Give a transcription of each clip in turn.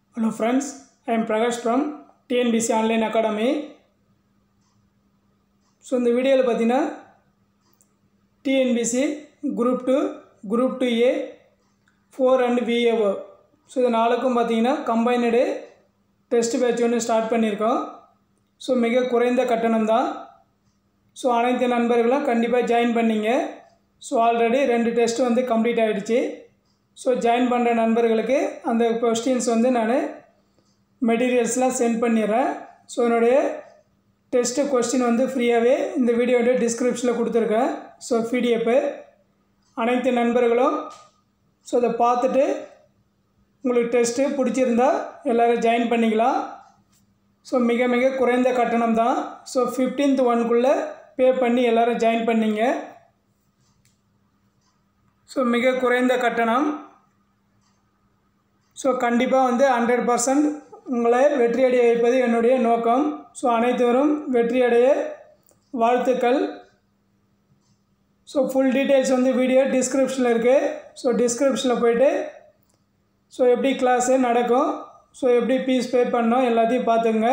Hello friends, I am Prakash from TNBC Online Academy. So இந்த வீடியோவில் பார்த்தீங்கன்னா TNPSC group two group two A four and VAO so இது நாளுக்கும் பார்த்தீங்கன்னா combined test batch ஒன்று start பண்ணியிருக்கோம் ஸோ மிக குறைந்த கட்டணம் தான் ஸோ அனைத்து நண்பர்களும் கண்டிப்பாக ஜாயின் பண்ணிங்க ஸோ ஆல்ரெடி ரெண்டு டெஸ்ட் வந்து கம்ப்ளீட் ஆகிடுச்சு ஸோ ஜாயின் பண்ணுற நண்பர்களுக்கு அந்த கொஸ்டின்ஸ் வந்து நான் மெட்டீரியல்ஸ்லாம் சென்ட் பண்ணிடுறேன் ஸோ என்னுடைய டெஸ்ட்டு கொஸ்டின் வந்து ஃப்ரீயாகவே இந்த வீடியோட டிஸ்கிரிப்ஷனில் கொடுத்துருக்கேன் ஸோ பிடிஎஃப்பு அனைத்து நண்பர்களும் ஸோ அதை பார்த்துட்டு உங்களுக்கு டெஸ்ட்டு பிடிச்சிருந்தா எல்லோரும் ஜாயின் பண்ணிக்கலாம் ஸோ மிக மிக குறைந்த கட்டணம் தான் ஸோ ஃபிஃப்டீன்த் ஒன்குள்ளே பே பண்ணி எல்லோரும் ஜாயின் பண்ணிங்க ஸோ மிக குறைந்த கட்டணம் ஸோ கண்டிப்பாக வந்து ஹண்ட்ரட் பர்சன்ட் உங்களை வெற்றியடைய வைப்பது என்னுடைய நோக்கம் ஸோ அனைத்தவரும் வெற்றியடைய வாழ்த்துக்கள் ஸோ ஃபுல் டீட்டெயில்ஸ் வந்து வீடியோ டிஸ்கிரிப்ஷனில் இருக்குது ஸோ டிஸ்கிரிப்ஷனில் போயிட்டு ஸோ எப்படி கிளாஸு நடக்கும் ஸோ எப்படி ஃபீஸ் பே பண்ணோம் எல்லாத்தையும் பார்த்துங்க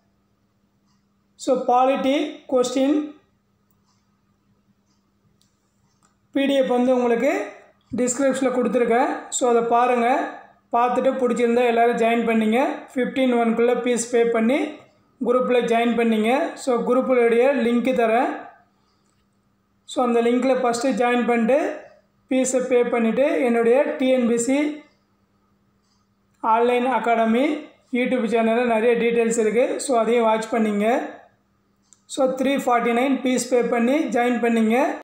ஸோ பாலிட்டி கொஸ்டின் பிடிஎஃப் வந்து உங்களுக்கு டிஸ்கிரிப்ஷனில் கொடுத்துருக்கேன் ஸோ அதை பாருங்கள் பார்த்துட்டு பிடிச்சிருந்தா எல்லோரும் ஜாயின் பண்ணிங்க ஃபிஃப்டீன் ஒன்குள்ளே ஃபீஸ் பே பண்ணி குரூப்பில் ஜாயின் பண்ணிங்க ஸோ குரூப்புடைய லிங்க்கு தரேன் ஸோ அந்த லிங்க்கில் ஃபஸ்ட்டு ஜாயின் பண்ணிட்டு ஃபீஸை பே பண்ணிவிட்டு என்னுடைய டிஎன்பிசி ஆன்லைன் அகாடமி யூடியூப் சேனலில் நிறைய டீட்டெயில்ஸ் இருக்குது ஸோ அதையும் வாட்ச் பண்ணிங்க so three forty nine fees pay பண்ணி ஜாயின் பண்ணிங்க